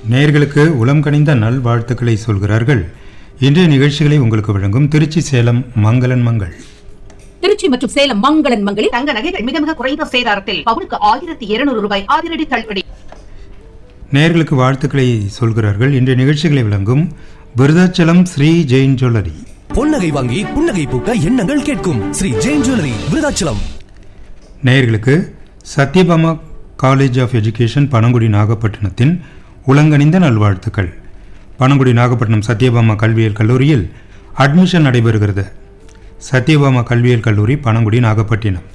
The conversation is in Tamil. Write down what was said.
நேயர்களுக்கு உளம் கனிந்த நல்வாழ்த்துக்களை சொல்கிறார்கள் இன்றைய நிகழ்ச்சிகளை உங்களுக்கு வழங்கும் திருச்சி சேலம் மங்களன் மங்கள் திருச்சி மற்றும் சேலம் மங்களன் மங்களில் தங்க நகைகள் மிக மிக குறைந்த சேதாரத்தில் பவுனுக்கு ஆயிரத்தி இருநூறு ரூபாய் அதிரடி தள்ளுபடி நேயர்களுக்கு வாழ்த்துக்களை சொல்கிறார்கள் இன்றைய நிகழ்ச்சிகளை வழங்கும் விருதாச்சலம் ஸ்ரீ ஜெயின் ஜுவல்லரி பொன்னகை வாங்கி புன்னகை பூக்க எண்ணங்கள் கேட்கும் ஸ்ரீ ஜெயின் ஜுவல்லரி விருதாச்சலம் நேயர்களுக்கு Sathyabama college of education Panangudi நாகப்பட்டினத்தின் உலங்கணிந்த நல்வாழ்த்துக்கள் பனங்குடி நாகப்பட்டினம் சத்யபாமா கல்வியியல் கல்லூரியில் அட்மிஷன் நடைபெறுகிறது சத்யபாமா கல்வியியல் கல்லூரி பனங்குடி நாகப்பட்டினம்